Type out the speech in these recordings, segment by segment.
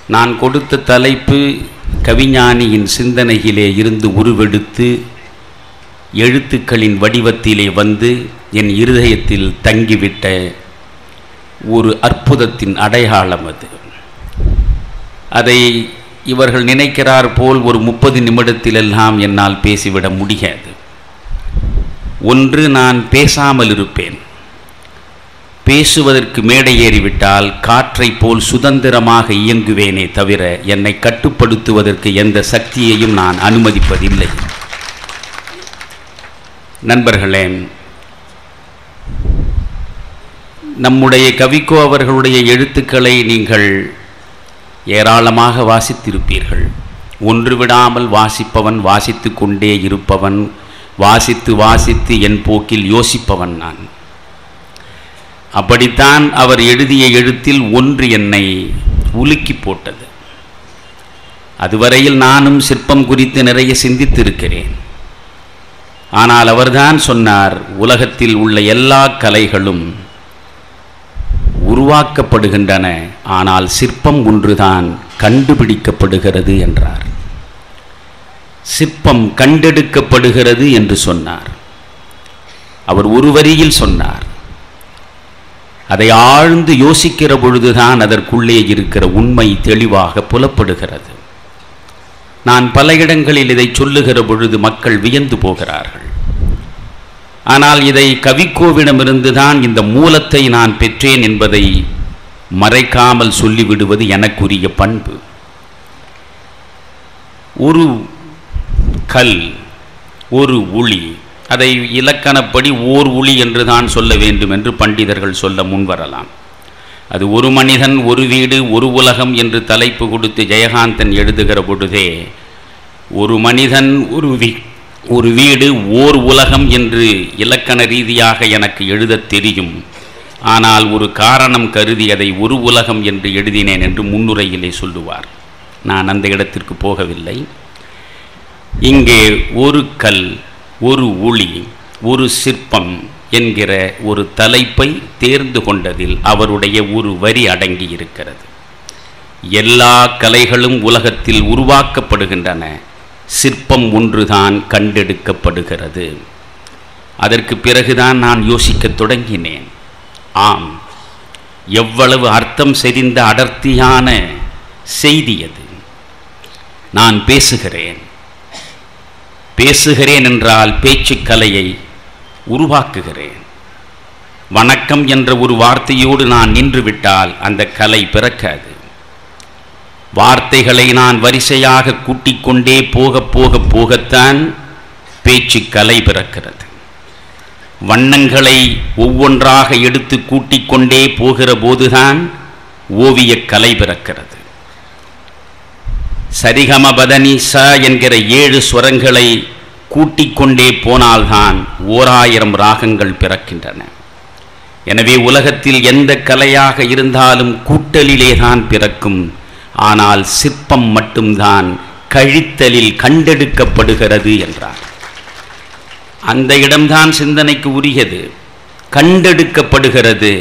நான் கொடுத்த தலைப்பு கவிஞானியின் சிந்தனையிலே இருந்து உருவெடுத்து எழுத்துக்களின் வடிவத்திலே வந்து என் இருதயத்தில் தங்கிவிட்ட ஒரு அற்புதத்தின் அடையாளம் அது அதை இவர்கள் நினைக்கிறார் போல் ஒரு முப்பது நிமிடத்திலெல்லாம் என்னால் பேசிவிட முடியாது ஒன்று நான் பேசாமல் இருப்பேன் பேசுவதற்கு மேடை ஏறிவிட்டால் காற்றைப் போல் சுதந்திரமாக இயங்குவேனே தவிர என்னை கட்டுப்படுத்துவதற்கு எந்த சக்தியையும் நான் அனுமதிப்பதில்லை நண்பர்களே நம்முடைய கவிக்கோ அவர்களுடைய எழுத்துக்களை நீங்கள் ஏராளமாக வாசித்திருப்பீர்கள் ஒன்று விடாமல் வாசிப்பவன் வாசித்து கொண்டே இருப்பவன் வாசித்து வாசித்து என் போக்கில் யோசிப்பவன் நான் அப்படித்தான் அவர் எழுதிய எழுத்தில் ஒன்று என்னை உலுக்கி போட்டது அதுவரையில் நானும் சிற்பம் குறித்து நிறைய சிந்தித்திருக்கிறேன் ஆனால் அவர்தான் சொன்னார் உலகத்தில் உள்ள எல்லா கலைகளும் உருவாக்கப்படுகின்றன ஆனால் சிற்பம் ஒன்றுதான் கண்டுபிடிக்கப்படுகிறது என்றார் சிற்பம் கண்டெடுக்கப்படுகிறது என்று சொன்னார் அவர் ஒரு வரியில் சொன்னார் அதை ஆழ்ந்து யோசிக்கிற பொழுதுதான் அதற்குள்ளே இருக்கிற உண்மை தெளிவாக புலப்படுகிறது நான் பல இடங்களில் இதை சொல்லுகிற பொழுது மக்கள் வியந்து போகிறார்கள் ஆனால் இதை கவிக்கோவிடமிருந்து தான் இந்த மூலத்தை நான் பெற்றேன் என்பதை மறைக்காமல் சொல்லிவிடுவது எனக்குரிய பண்பு ஒரு கல் ஒரு உளி அதை இலக்கணப்படி ஓர் உளி என்று தான் சொல்ல வேண்டும் என்று பண்டிதர்கள் சொல்ல முன்வரலாம் அது ஒரு மனிதன் ஒரு வீடு ஒரு உலகம் என்று தலைப்பு கொடுத்து ஜெயகாந்தன் எழுதுகிற பொழுதே ஒரு மனிதன் ஒரு வீ ஒரு வீடு ஓர் உலகம் என்று இலக்கண ரீதியாக எனக்கு எழுதத் தெரியும் ஆனால் ஒரு காரணம் கருதி அதை ஒரு உலகம் என்று எழுதினேன் என்று முன்னுரையிலே சொல்லுவார் நான் அந்த இடத்திற்கு போகவில்லை இங்கே ஒரு கல் ஒரு ஒளி ஒரு சிற்பம் என்கிற ஒரு தலைப்பை தேர்ந்து கொண்டதில் அவருடைய ஒரு வரி அடங்கி இருக்கிறது எல்லா கலைகளும் உலகத்தில் உருவாக்கப்படுகின்றன சிற்பம் ஒன்றுதான் கண்டெடுக்கப்படுகிறது அதற்கு பிறகுதான் நான் யோசிக்கத் தொடங்கினேன் ஆம் எவ்வளவு அர்த்தம் செறிந்த அடர்த்தியான செய்தி அது நான் பேசுகிறேன் பேசுகிறேன் என்றால் பேச்சுக் கலையை உருவாக்குகிறேன் வணக்கம் என்ற ஒரு வார்த்தையோடு நான் நின்றுவிட்டால் அந்த கலை பிறக்காது வார்த்தைகளை நான் வரிசையாக கூட்டிக் கொண்டே போக போக போகத்தான் பேச்சு கலை பிறக்கிறது வண்ணங்களை ஒவ்வொன்றாக எடுத்து கூட்டிக் கொண்டே போகிற போதுதான் ஓவியக் கலை பிறக்கிறது சரிகம பதனி ச என்கிற ஏழு ஸ்வரங்களை கூட்டிக் கொண்டே போனால்தான் ஓராயிரம் ராகங்கள் பிறக்கின்றன எனவே உலகத்தில் எந்த கலையாக இருந்தாலும் கூட்டலிலே தான் பிறக்கும் ஆனால் சிற்பம் மட்டும்தான் கழித்தலில் கண்டெடுக்கப்படுகிறது என்றார் அந்த இடம்தான் சிந்தனைக்கு உரியது கண்டெடுக்கப்படுகிறது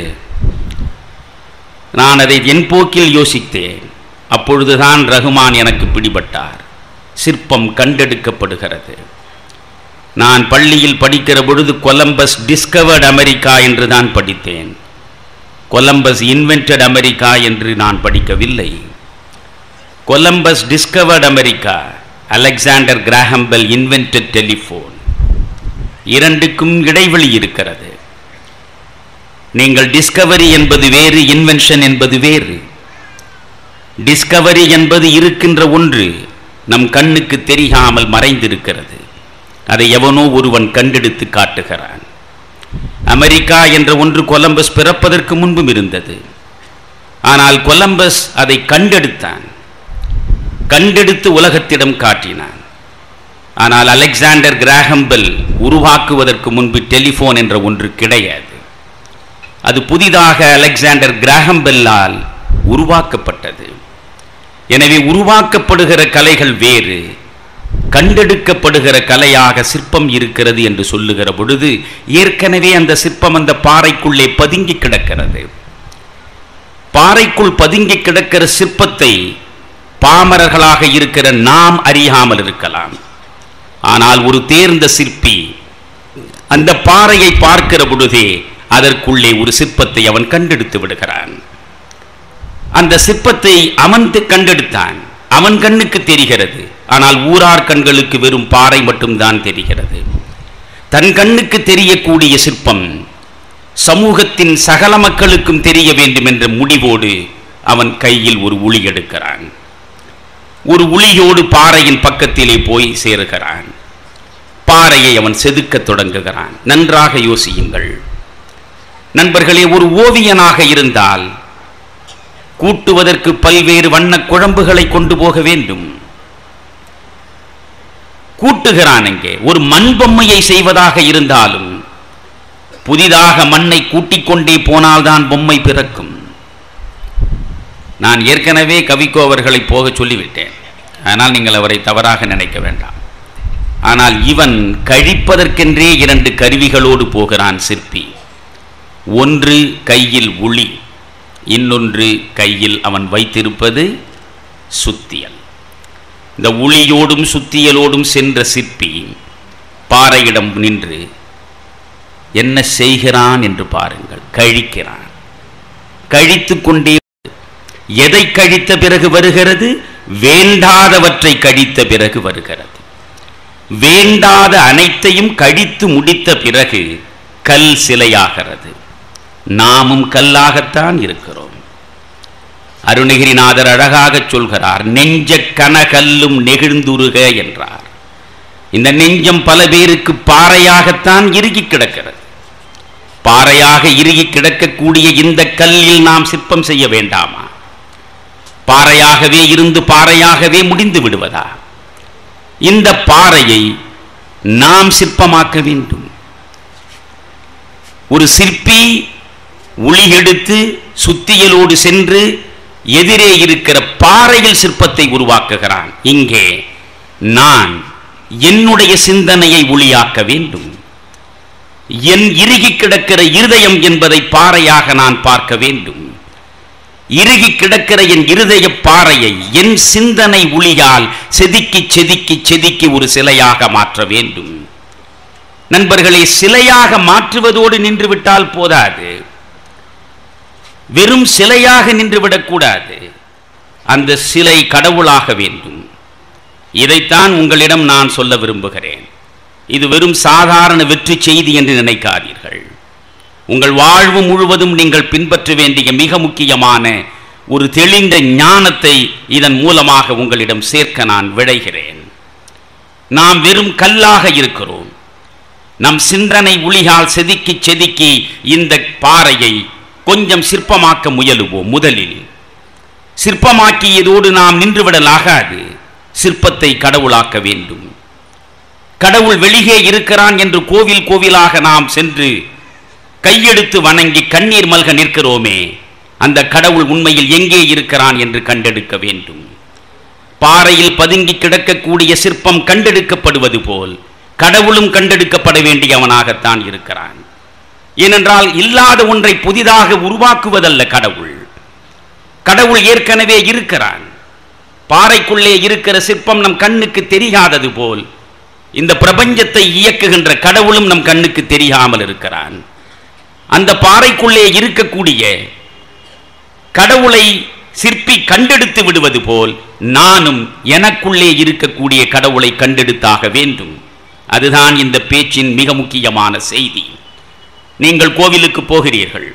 நான் அதை என் போக்கில் யோசித்தேன் அப்பொழுதுதான் ரகுமான் எனக்கு பிடிபட்டார் சிற்பம் கண்டெடுக்கப்படுகிறது நான் பள்ளியில் படிக்கிற பொழுது கொலம்பஸ் டிஸ்கவர்ட் அமெரிக்கா என்று தான் படித்தேன் கொலம்பஸ் இன்வென்டட் அமெரிக்கா என்று நான் படிக்கவில்லை Columbus discovered America Alexander Graham Bell invented telephone இரண்டுக்கும் இடைவெளி இருக்கிறது நீங்கள் டிஸ்கவரி என்பது வேறு இன்வென்ஷன் என்பது வேறு டிஸ்கவரி என்பது இருக்கின்ற ஒன்று நம் கண்ணுக்கு தெரியாமல் மறைந்திருக்கிறது அதை எவனோ ஒருவன் கண்டெடுத்து காட்டுகிறான் அமெரிக்கா என்ற ஒன்று கொலம்பஸ் பிறப்பதற்கு முன்பும் இருந்தது ஆனால் கொலம்பஸ் அதை கண்டெடுத்தான் கண்டெடுத்து உலகத்திடம் காட்டினான் ஆனால் அலெக்சாண்டர் கிராஹம்பெல் உருவாக்குவதற்கு முன்பு டெலிஃபோன் என்ற ஒன்று கிடையாது அது புதிதாக அலெக்சாண்டர் கிராஹம்பெல்லால் உருவாக்கப்பட்டது எனவே உருவாக்கப்படுகிற கலைகள் வேறு கண்டெடுக்கப்படுகிற கலையாக சிற்பம் இருக்கிறது என்று சொல்லுகிற பொழுது ஏற்கனவே அந்த சிற்பம் அந்த பாறைக்குள்ளே பதுங்கி கிடக்கிறது பாறைக்குள் பதுங்கி கிடக்கிற சிற்பத்தை பாமரர்களாக இருக்கிற நாம் அறியாமல் இருக்கலாம் ஆனால் ஒரு தேர்ந்த சிற்பி அந்த பாறையை பார்க்கிற பொழுதே அதற்குள்ளே ஒரு சிற்பத்தை அவன் கண்டெடுத்து விடுகிறான் அந்த சிற்பத்தை அவன் தி- கண்டெடுத்தான் அவன் கண்ணுக்கு தெரிகிறது ஆனால் ஊரார் கண்களுக்கு வெறும் பாறை மட்டும்தான் தெரிகிறது தன் கண்ணுக்கு தெரியக்கூடிய சிற்பம் சமூகத்தின் சகல மக்களுக்கும் தெரிய வேண்டும் என்ற முடிவோடு அவன் கையில் ஒரு உளி எடுக்கிறான் ஒரு உளியோடு பாறையின் பக்கத்திலே போய் சேருகிறான் பாறையை அவன் செதுக்கத் தொடங்குகிறான் நன்றாக யோசியுங்கள் நண்பர்களே ஒரு ஓவியனாக இருந்தால் கூட்டுவதற்கு பல்வேறு வண்ணக் குழம்புகளை கொண்டு போக வேண்டும் கூட்டுகிறான் அங்கே ஒரு மண் பொம்மையை செய்வதாக இருந்தாலும் புதிதாக மண்ணை கூட்டிக் கொண்டே போனால்தான் பொம்மை பிறக்கும் நான் ஏற்கனவே கவிக்கோ அவர்களை போக சொல்லிவிட்டேன் ஆனால் நீங்கள் அவரை தவறாக நினைக்க வேண்டாம் ஆனால் இவன் கழிப்பதற்கென்றே இரண்டு கருவிகளோடு போகிறான் சிற்பி ஒன்று கையில் உளி இன்னொன்று கையில் அவன் வைத்திருப்பது சுத்தியல் இந்த உளியோடும் சுத்தியலோடும் சென்ற சிற்பி பாறையிடம் நின்று என்ன செய்கிறான் என்று பாருங்கள் கழிக்கிறான் கழித்து கொண்டே எதை கழித்த பிறகு வருகிறது வேண்டாதவற்றை கழித்த பிறகு வருகிறது வேண்டாத அனைத்தையும் கழித்து முடித்த பிறகு கல் சிலையாகிறது நாமும் கல்லாகத்தான் இருக்கிறோம் அருணகிரிநாதர் அழகாக சொல்கிறார் நெஞ்ச கனகல்லும் நெகிழ்ந்துருக என்றார் இந்த நெஞ்சம் பல பேருக்கு பாறையாகத்தான் இறுகி கிடக்கிறது பாறையாக இறுகி கிடக்கக்கூடிய இந்த கல்லில் நாம் சிற்பம் செய்ய வேண்டாமா பாறையாகவே இருந்து பாறையாகவே முடிந்து விடுவதா இந்த பாறையை நாம் சிற்பமாக்க வேண்டும் ஒரு சிற்பி உளி எடுத்து சுத்தியலோடு சென்று எதிரே இருக்கிற பாறையில் சிற்பத்தை உருவாக்குகிறான் இங்கே நான் என்னுடைய சிந்தனையை ஒளியாக்க வேண்டும் என் இறுகி கிடக்கிற இருதயம் என்பதை பாறையாக நான் பார்க்க வேண்டும் இறுகி கிடக்கிற என் இருதய பாறையை என் சிந்தனை ஒளியால் செதுக்கி செதுக்கி செதுக்கி ஒரு சிலையாக மாற்ற வேண்டும் நண்பர்களே சிலையாக மாற்றுவதோடு நின்று விட்டால் போதாது வெறும் சிலையாக நின்று விடக்கூடாது அந்த சிலை கடவுளாக வேண்டும் இதைத்தான் உங்களிடம் நான் சொல்ல விரும்புகிறேன் இது வெறும் சாதாரண வெற்றி செய்தி என்று நினைக்காதீர்கள் உங்கள் வாழ்வு முழுவதும் நீங்கள் பின்பற்ற வேண்டிய மிக முக்கியமான ஒரு தெளிந்த ஞானத்தை இதன் மூலமாக உங்களிடம் சேர்க்க நான் விழைகிறேன் நாம் வெறும் கல்லாக இருக்கிறோம் நம் சிந்தனை ஒளியால் செதுக்கி செதுக்கி இந்த பாறையை கொஞ்சம் சிற்பமாக்க முயலுவோம் முதலில் சிற்பமாக்கியதோடு நாம் நின்றுவிடலாகாது சிற்பத்தை கடவுளாக்க வேண்டும் கடவுள் வெளியே இருக்கிறான் என்று கோவில் கோவிலாக நாம் சென்று கையெடுத்து வணங்கி கண்ணீர் மல்க நிற்கிறோமே அந்த கடவுள் உண்மையில் எங்கே இருக்கிறான் என்று கண்டெடுக்க வேண்டும் பாறையில் பதுங்கி கிடக்கக்கூடிய சிற்பம் கண்டெடுக்கப்படுவது போல் கடவுளும் கண்டெடுக்கப்பட வேண்டியவனாகத்தான் இருக்கிறான் ஏனென்றால் இல்லாத ஒன்றை புதிதாக உருவாக்குவதல்ல கடவுள் கடவுள் ஏற்கனவே இருக்கிறான் பாறைக்குள்ளே இருக்கிற சிற்பம் நம் கண்ணுக்கு தெரியாதது போல் இந்த பிரபஞ்சத்தை இயக்குகின்ற கடவுளும் நம் கண்ணுக்கு தெரியாமல் இருக்கிறான் அந்த பாறைக்குள்ளே இருக்கக்கூடிய கடவுளை சிற்பி கண்டெடுத்து விடுவது போல் நானும் எனக்குள்ளே இருக்கக்கூடிய கடவுளை கண்டெடுத்தாக வேண்டும் அதுதான் இந்த பேச்சின் மிக முக்கியமான செய்தி நீங்கள் கோவிலுக்கு போகிறீர்கள்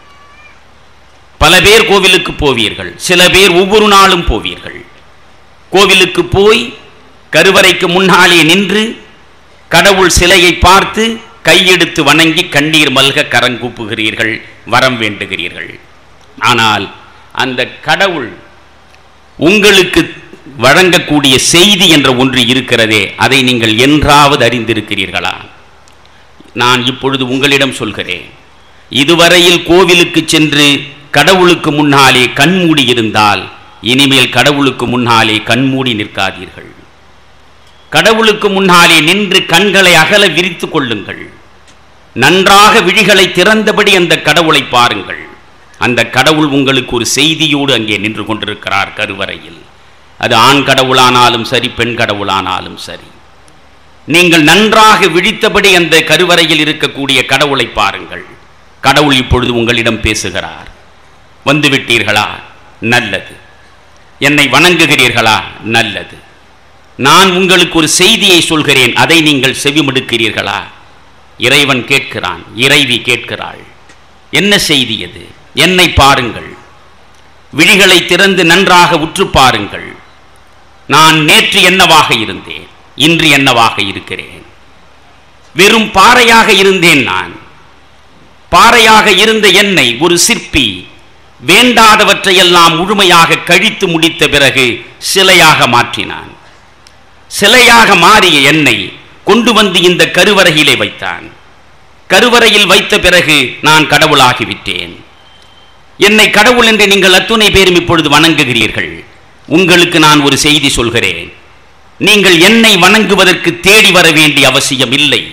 பல பேர் கோவிலுக்கு போவீர்கள் சில பேர் ஒவ்வொரு நாளும் போவீர்கள் கோவிலுக்கு போய் கருவறைக்கு முன்னாலே நின்று கடவுள் சிலையை பார்த்து கையெடுத்து வணங்கி கண்ணீர் மல்க கரங்கூப்புகிறீர்கள் வரம் வேண்டுகிறீர்கள் ஆனால் அந்த கடவுள் உங்களுக்கு வழங்கக்கூடிய செய்தி என்ற ஒன்று இருக்கிறதே அதை நீங்கள் என்றாவது அறிந்திருக்கிறீர்களா நான் இப்பொழுது உங்களிடம் சொல்கிறேன் இதுவரையில் கோவிலுக்கு சென்று கடவுளுக்கு முன்னாலே கண்மூடி இருந்தால் இனிமேல் கடவுளுக்கு முன்னாலே கண்மூடி நிற்காதீர்கள் கடவுளுக்கு முன்னாலே நின்று கண்களை அகல விரித்து கொள்ளுங்கள் நன்றாக விழிகளை திறந்தபடி அந்த கடவுளை பாருங்கள் அந்த கடவுள் உங்களுக்கு ஒரு செய்தியோடு அங்கே நின்று கொண்டிருக்கிறார் கருவறையில் அது ஆண் கடவுளானாலும் சரி பெண் கடவுளானாலும் சரி நீங்கள் நன்றாக விழித்தபடி அந்த கருவறையில் இருக்கக்கூடிய கடவுளை பாருங்கள் கடவுள் இப்பொழுது உங்களிடம் பேசுகிறார் வந்துவிட்டீர்களா நல்லது என்னை வணங்குகிறீர்களா நல்லது நான் உங்களுக்கு ஒரு செய்தியை சொல்கிறேன் அதை நீங்கள் செவிமடுக்கிறீர்களா இறைவன் கேட்கிறான் இறைவி கேட்கிறாள் என்ன செய்தி அது என்னை பாருங்கள் விழிகளை திறந்து நன்றாக உற்று பாருங்கள் நான் நேற்று என்னவாக இருந்தேன் இன்று என்னவாக இருக்கிறேன் வெறும் பாறையாக இருந்தேன் நான் பாறையாக இருந்த என்னை ஒரு சிற்பி வேண்டாதவற்றையெல்லாம் முழுமையாக கழித்து முடித்த பிறகு சிலையாக மாற்றினான் சிலையாக மாறிய என்னை கொண்டு வந்து இந்த கருவறையிலே வைத்தான் கருவறையில் வைத்த பிறகு நான் கடவுளாகிவிட்டேன் என்னை கடவுள் என்று நீங்கள் அத்துணை பேரும் இப்பொழுது வணங்குகிறீர்கள் உங்களுக்கு நான் ஒரு செய்தி சொல்கிறேன் நீங்கள் என்னை வணங்குவதற்கு தேடி வர வேண்டிய அவசியம் இல்லை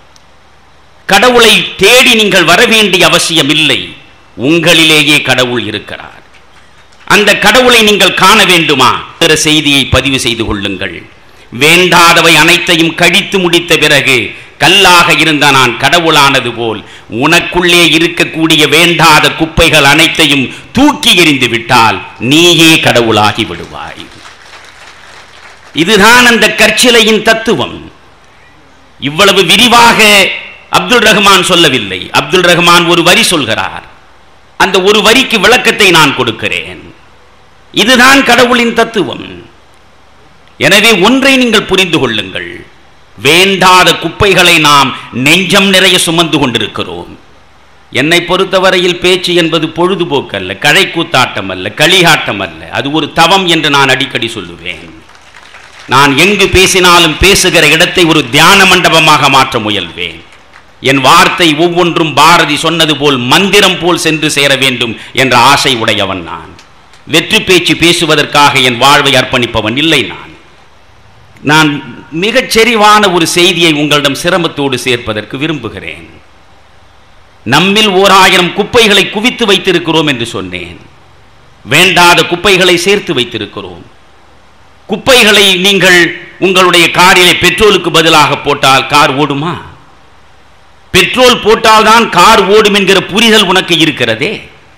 கடவுளை தேடி நீங்கள் வர வேண்டிய அவசியம் இல்லை உங்களிலேயே கடவுள் இருக்கிறார் அந்த கடவுளை நீங்கள் காண வேண்டுமா என்ற செய்தியை பதிவு செய்து கொள்ளுங்கள் வேண்டாதவை அனைத்தையும் கழித்து முடித்த பிறகு கல்லாக இருந்த நான் கடவுளானது போல் உனக்குள்ளே இருக்கக்கூடிய வேண்டாத குப்பைகள் அனைத்தையும் தூக்கி எறிந்து விட்டால் நீயே கடவுளாகி விடுவாய் இதுதான் அந்த கற்சிலையின் தத்துவம் இவ்வளவு விரிவாக அப்துல் ரஹ்மான் சொல்லவில்லை அப்துல் ரஹ்மான் ஒரு வரி சொல்கிறார் அந்த ஒரு வரிக்கு விளக்கத்தை நான் கொடுக்கிறேன் இதுதான் கடவுளின் தத்துவம் எனவே ஒன்றை நீங்கள் புரிந்து கொள்ளுங்கள் வேண்டாத குப்பைகளை நாம் நெஞ்சம் நிறைய சுமந்து கொண்டிருக்கிறோம் என்னை பொறுத்தவரையில் பேச்சு என்பது பொழுதுபோக்கு அல்ல கழைக்கூத்தாட்டம் அல்ல களியாட்டம் அல்ல அது ஒரு தவம் என்று நான் அடிக்கடி சொல்லுவேன் நான் எங்கு பேசினாலும் பேசுகிற இடத்தை ஒரு தியான மண்டபமாக மாற்ற முயல்வேன் என் வார்த்தை ஒவ்வொன்றும் பாரதி சொன்னது போல் மந்திரம் போல் சென்று சேர வேண்டும் என்ற ஆசை உடையவன் நான் வெற்றி பேச்சு பேசுவதற்காக என் வாழ்வை அர்ப்பணிப்பவன் இல்லை நான் நான் மிகச் செறிவான ஒரு செய்தியை உங்களிடம் சிரமத்தோடு சேர்ப்பதற்கு விரும்புகிறேன் நம்மில் ஓர் ஆயிரம் குப்பைகளை குவித்து வைத்திருக்கிறோம் என்று சொன்னேன் வேண்டாத குப்பைகளை சேர்த்து வைத்திருக்கிறோம் குப்பைகளை நீங்கள் உங்களுடைய காரிலே பெட்ரோலுக்கு பதிலாக போட்டால் கார் ஓடுமா பெட்ரோல் போட்டால்தான் கார் ஓடும் என்கிற புரிதல் உனக்கு இருக்கிறதே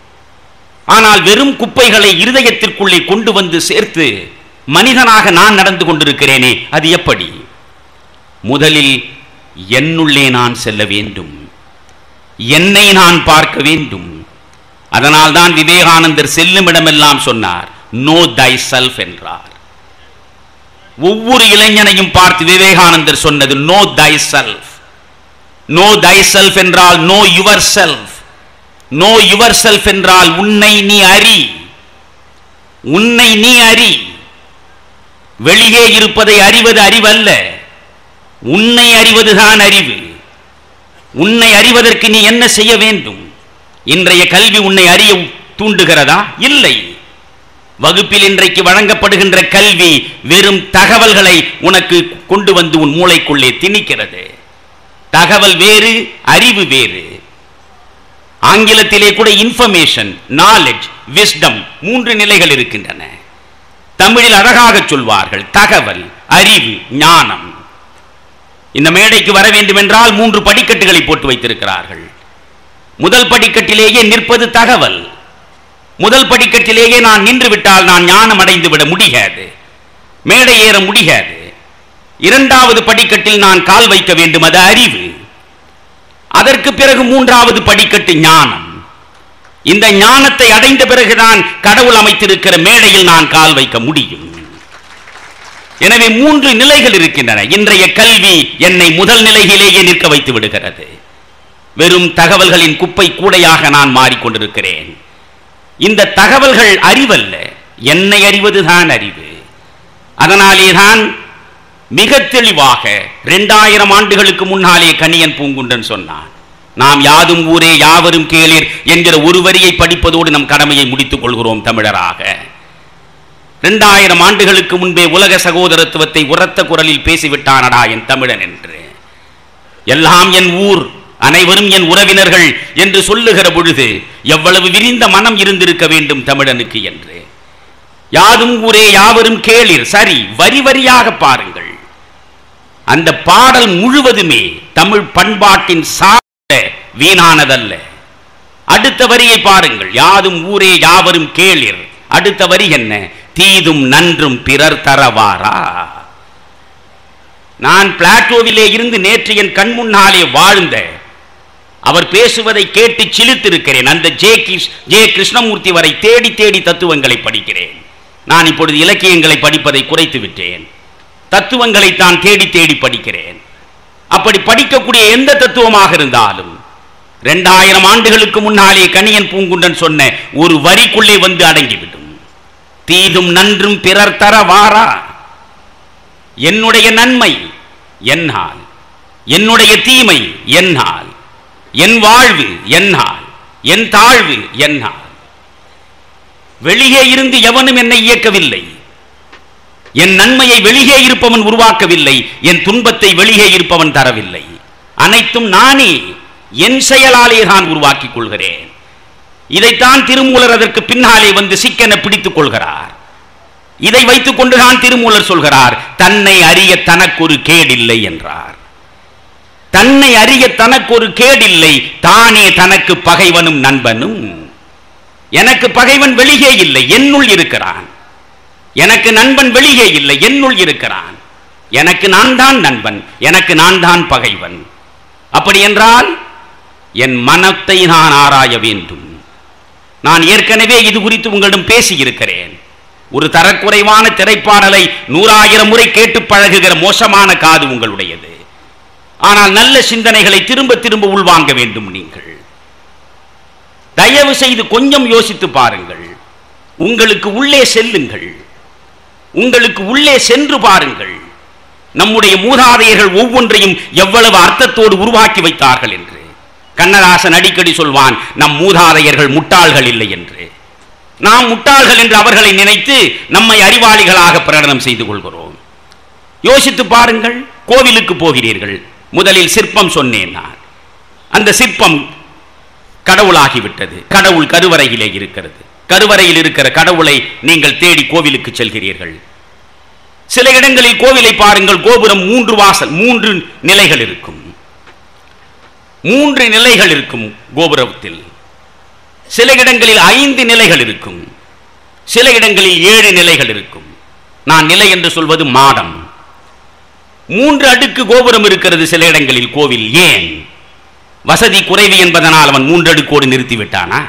ஆனால் வெறும் குப்பைகளை இருதயத்திற்குள்ளே கொண்டு வந்து சேர்த்து மனிதனாக நான் நடந்து கொண்டிருக்கிறேனே அது எப்படி முதலில் என்னுள்ளே நான் செல்ல வேண்டும் என்னை நான் பார்க்க வேண்டும் அதனால்தான் விவேகானந்தர் செல்லும் இடமெல்லாம் சொன்னார் நோ தை செல்ஃப் என்றார் ஒவ்வொரு இளைஞனையும் பார்த்து விவேகானந்தர் சொன்னது know thyself know thyself என்றால் know yourself know yourself என்றால் உன்னை நீ அறி உன்னை நீ அறி வெளியே இருப்பதை அறிவது அறிவல்ல உன்னை அறிவதுதான் அறிவு உன்னை அறிவதற்கு நீ என்ன செய்ய வேண்டும் இன்றைய கல்வி உன்னை அறிய தூண்டுகிறதா இல்லை வகுப்பில் இன்றைக்கு வழங்கப்படுகின்ற கல்வி வெறும் தகவல்களை உனக்கு கொண்டு வந்து உன் மூளைக்குள்ளே திணிக்கிறது தகவல் வேறு அறிவு வேறு ஆங்கிலத்திலே கூட இன்ஃபர்மேஷன் நாலேஜ் விஸ்டம் மூன்று நிலைகள் இருக்கின்றன தமிழில் அழகாக சொல்வார்கள் தகவல் அறிவு ஞானம் இந்த மேடைக்கு வர வேண்டும் என்றால் மூன்று படிக்கட்டுகளை போட்டு வைத்திருக்கிறார்கள் முதல் படிக்கட்டிலேயே நிற்பது தகவல் முதல் படிக்கட்டிலேயே நான் நின்று விட்டால் நான் ஞானம் அடைந்து விட முடியாது மேடை ஏற முடியாது இரண்டாவது படிக்கட்டில் நான் கால் வைக்க வேண்டும் அது அறிவு அதற்கு பிறகு மூன்றாவது படிக்கட்டு ஞானம் இந்த ஞானத்தை அடைந்த பிறகுதான் கடவுள் அமைத்திருக்கிற மேடையில் நான் கால் வைக்க முடியும் எனவே மூன்று நிலைகள் இருக்கின்றன இன்றைய கல்வி என்னை முதல் நிலையிலேயே நிற்க வைத்து விடுகிறது வெறும் தகவல்களின் குப்பை கூடையாக நான் மாறிக்கொண்டிருக்கிறேன் இந்த தகவல்கள் அறிவல்ல என்னை அறிவதுதான் அறிவு அதனாலே தான் மிக தெளிவாக இரண்டாயிரம் ஆண்டுகளுக்கு முன்னாலே கணியன் பூங்குன்றன் சொன்னான் நாம் யாதும் ஊரே யாவரும் கேளீர் என்கிற ஒரு வரியை படிப்பதோடு நம் கடமையை முடித்துக் கொள்கிறோம் தமிழராக இரண்டாயிரம் ஆண்டுகளுக்கு முன்பே உலக சகோதரத்துவத்தை உரத்த குரலில் பேசிவிட்டானடா என் தமிழன் என்று எல்லாம் என் ஊர் அனைவரும் என் உறவினர்கள் என்று சொல்லுகிற பொழுது எவ்வளவு விரிந்த மனம் இருந்திருக்க வேண்டும் தமிழனுக்கு என்று யாதும் ஊரே யாவரும் கேளிர் சரி வரி வரியாக பாருங்கள் அந்த பாடல் முழுவதுமே தமிழ் பண்பாட்டின் சார்ந்த வீணானதல்ல அடுத்த வரியை பாருங்கள் யாதும் ஊரே யாவரும் கேளிர் அடுத்த வரி என்ன தீதும் நன்றும் பிறர் தரவாரா நான் பிளாட்டோவிலே இருந்து நேற்று என் கண் முன்னாலே வாழ்ந்த அவர் பேசுவதை கேட்டு சிலித்திருக்கிறேன் அந்த ஜே கிஷ் ஜே கிருஷ்ணமூர்த்தி வரை தேடி தேடி தத்துவங்களை படிக்கிறேன் நான் இப்பொழுது இலக்கியங்களை படிப்பதை குறைத்து விட்டேன் தத்துவங்களை தான் தேடி தேடி படிக்கிறேன் அப்படி படிக்கக்கூடிய எந்த தத்துவமாக இருந்தாலும் ரெண்டாயிரம் ஆண்டுகளுக்கு முன்னாலே கணியன் பூங்குண்டன் சொன்ன ஒரு வரிக்குள்ளே வந்து அடங்கிவிடும் தீதும் நன்றும் பிறர் தர வாரா என்னுடைய நன்மை என்னால் என்னுடைய தீமை என்னால் என் வாழ்வு என்னால் என் தாழ்வு என்னால் வெளியே இருந்து எவனும் என்னை இயக்கவில்லை என் நன்மையை வெளியே இருப்பவன் உருவாக்கவில்லை என் துன்பத்தை வெளியே இருப்பவன் தரவில்லை அனைத்தும் நானே என் செயலாலே தான் உருவாக்கிக் கொள்கிறேன் இதைத்தான் திருமூலர் அதற்கு பின்னாலே வந்து சிக்கென பிடித்துக் கொள்கிறார் இதை வைத்துக் கொண்டுதான் திருமூலர் சொல்கிறார் தன்னை அறிய தனக்கொரு கேடில்லை என்றார் தன்னை அறிய தனக்கொரு கேடில்லை தானே தனக்கு பகைவனும் நண்பனும் எனக்கு பகைவன் வெளியே இல்லை என்னுள் இருக்கிறான் எனக்கு நண்பன் வெளியே இல்லை என்னுள் இருக்கிறான் எனக்கு நான் தான் நண்பன் எனக்கு நான் தான் பகைவன் அப்படி என்றால் என் மனத்தை நான் ஆராய வேண்டும் நான் ஏற்கனவே இது குறித்து உங்களிடம் பேசியிருக்கிறேன் ஒரு தரக்குறைவான திரைப்பாடலை நூறாயிரம் முறை கேட்டு பழகுகிற மோசமான காது உங்களுடையது ஆனால் நல்ல சிந்தனைகளை திரும்ப திரும்ப உள்வாங்க வேண்டும் நீங்கள் தயவு செய்து கொஞ்சம் யோசித்து பாருங்கள் உங்களுக்கு உள்ளே செல்லுங்கள் உங்களுக்கு உள்ளே சென்று பாருங்கள் நம்முடைய மூதாதையர்கள் ஒவ்வொன்றையும் எவ்வளவு அர்த்தத்தோடு உருவாக்கி வைத்தார்கள் என்று கண்ணதாசன் அடிக்கடி சொல்வான் நம் மூதாதையர்கள் முட்டாள்கள் இல்லை என்று நாம் முட்டாள்கள் என்று அவர்களை நினைத்து நம்மை அறிவாளிகளாக பிரகடனம் செய்து கொள்கிறோம் யோசித்து பாருங்கள் கோவிலுக்கு போகிறீர்கள் முதலில் சிற்பம் சொன்னேன் நான் அந்த சிற்பம் கடவுளாகிவிட்டது கடவுள் கருவறையிலே இருக்கிறது கருவறையில் இருக்கிற கடவுளை நீங்கள் தேடி கோவிலுக்கு செல்கிறீர்கள் சில இடங்களில் கோவிலை பாருங்கள் கோபுரம் மூன்று வாசல் மூன்று நிலைகள் இருக்கும் மூன்று நிலைகள் இருக்கும் கோபுரத்தில் சில இடங்களில் ஐந்து நிலைகள் இருக்கும் சில இடங்களில் ஏழு நிலைகள் இருக்கும் நான் நிலை என்று சொல்வது மாடம் மூன்று அடுக்கு கோபுரம் இருக்கிறது சில இடங்களில் கோவில் ஏன் வசதி குறைவு என்பதனால் அவன் மூன்று அடுக்கோடு நிறுத்திவிட்டானா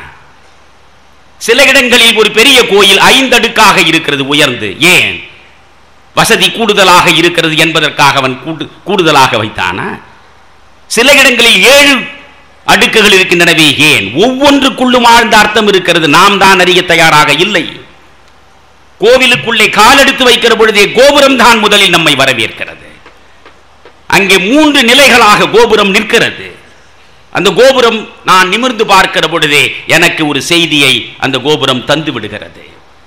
சில இடங்களில் ஒரு பெரிய கோயில் ஐந்தடுக்காக இருக்கிறது உயர்ந்து ஏன் வசதி கூடுதலாக இருக்கிறது என்பதற்காக அவன் கூடு- கூடுதலாக வைத்தானா சில இடங்களில் ஏழு அடுக்குகள் இருக்கின்றனவே ஏன் ஒவ்வொன்றுக்குள்ளும் ஆழ்ந்த அர்த்தம் இருக்கிறது நாம் தான் அறிய தயாராக இல்லை கோவிலுக்குள்ளே காலெடுத்து வைக்கிற பொழுதே கோபுரம் தான் முதலில் நம்மை வரவேற்கிறது அங்கே மூன்று நிலைகளாக கோபுரம் நிற்கிறது அந்த கோபுரம் நான் நிமிர்ந்து பார்க்கிற பொழுதே எனக்கு ஒரு செய்தியை அந்த கோபுரம் தந்து விடுகிறது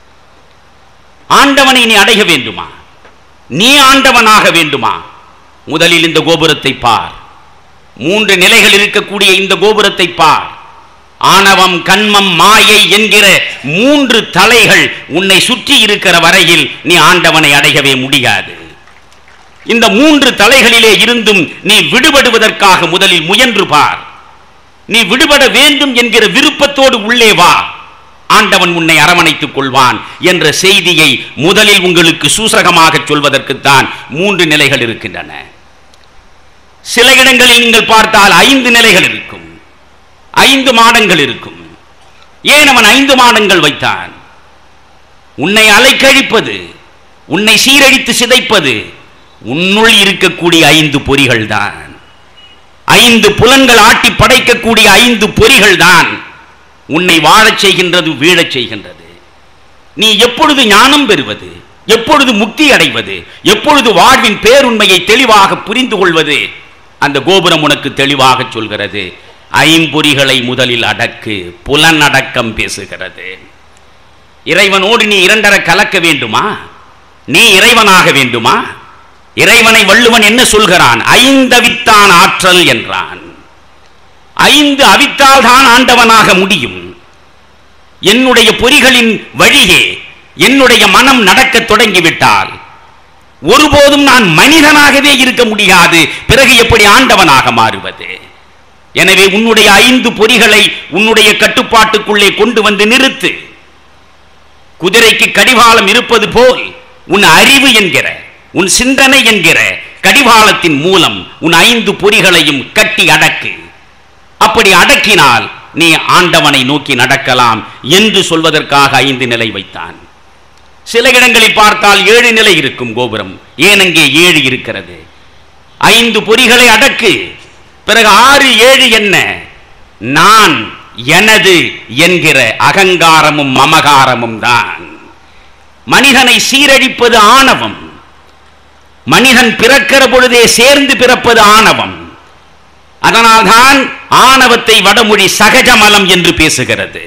ஆண்டவனை நீ அடைய வேண்டுமா நீ ஆண்டவனாக வேண்டுமா முதலில் இந்த கோபுரத்தை பார் மூன்று நிலைகள் இருக்கக்கூடிய இந்த கோபுரத்தை பார் ஆணவம் கண்மம் மாயை என்கிற மூன்று தலைகள் உன்னை சுற்றி இருக்கிற வரையில் நீ ஆண்டவனை அடையவே முடியாது இந்த மூன்று தலைகளிலே இருந்தும் நீ விடுபடுவதற்காக முதலில் முயன்று பார் நீ விடுபட வேண்டும் என்கிற விருப்பத்தோடு உள்ளே வா ஆண்டவன் உன்னை அரவணைத்துக் கொள்வான் என்ற செய்தியை முதலில் உங்களுக்கு சூசகமாக சொல்வதற்குத்தான் மூன்று நிலைகள் இருக்கின்றன சில இடங்களில் நீங்கள் பார்த்தால் ஐந்து நிலைகள் இருக்கும் ஐந்து மாடங்கள் இருக்கும் ஏன் அவன் ஐந்து மாடங்கள் வைத்தான் உன்னை அலைக்கழிப்பது உன்னை சீரழித்து சிதைப்பது உன்னுள் இருக்கக்கூடிய ஐந்து பொறிகள் தான் ஐந்து புலன்கள் ஆட்டி படைக்கக்கூடிய ஐந்து பொறிகள் தான் உன்னை வாழச் செய்கின்றது வீழச் செய்கின்றது நீ எப்பொழுது ஞானம் பெறுவது எப்பொழுது முக்தி அடைவது எப்பொழுது வாழ்வின் பேருண்மையை தெளிவாக புரிந்து கொள்வது அந்த கோபுரம் உனக்கு தெளிவாக சொல்கிறது ஐம்பொறிகளை முதலில் அடக்கு புலனடக்கம் பேசுகிறது இறைவனோடு நீ இரண்டர கலக்க வேண்டுமா நீ இறைவனாக வேண்டுமா இறைவனை வள்ளுவன் என்ன சொல்கிறான் ஐந்தவித்தான் ஆற்றல் என்றான் ஐந்து அவித்தால் தான் ஆண்டவனாக முடியும் என்னுடைய பொறிகளின் வழியே என்னுடைய மனம் நடக்கத் தொடங்கிவிட்டால் ஒருபோதும் நான் மனிதனாகவே இருக்க முடியாது பிறகு எப்படி ஆண்டவனாக மாறுவது எனவே உன்னுடைய ஐந்து பொறிகளை உன்னுடைய கட்டுப்பாட்டுக்குள்ளே கொண்டு வந்து நிறுத்து குதிரைக்கு கடிவாளம் இருப்பது போல் உன் அறிவு என்கிற உன் சிந்தனை என்கிற கடிவாளத்தின் மூலம் உன் ஐந்து பொறிகளையும் கட்டி அடக்கு அப்படி அடக்கினால் நீ ஆண்டவனை நோக்கி நடக்கலாம் என்று சொல்வதற்காக ஐந்து நிலை வைத்தான் சில இடங்களில் பார்த்தால் ஏழு நிலை இருக்கும் கோபுரம் ஏன் அங்கே ஏழு இருக்கிறது ஐந்து பொறிகளை அடக்கு பிறகு ஆறு ஏழு என்ன நான் எனது என்கிற அகங்காரமும் மமகாரமும் தான் மனிதனை சீரழிப்பது ஆணவம் மனிதன் பிறக்கிற பொழுதே சேர்ந்து பிறப்பது ஆணவம் அதனால்தான் ஆணவத்தை வடமொழி சகஜமலம் என்று பேசுகிறது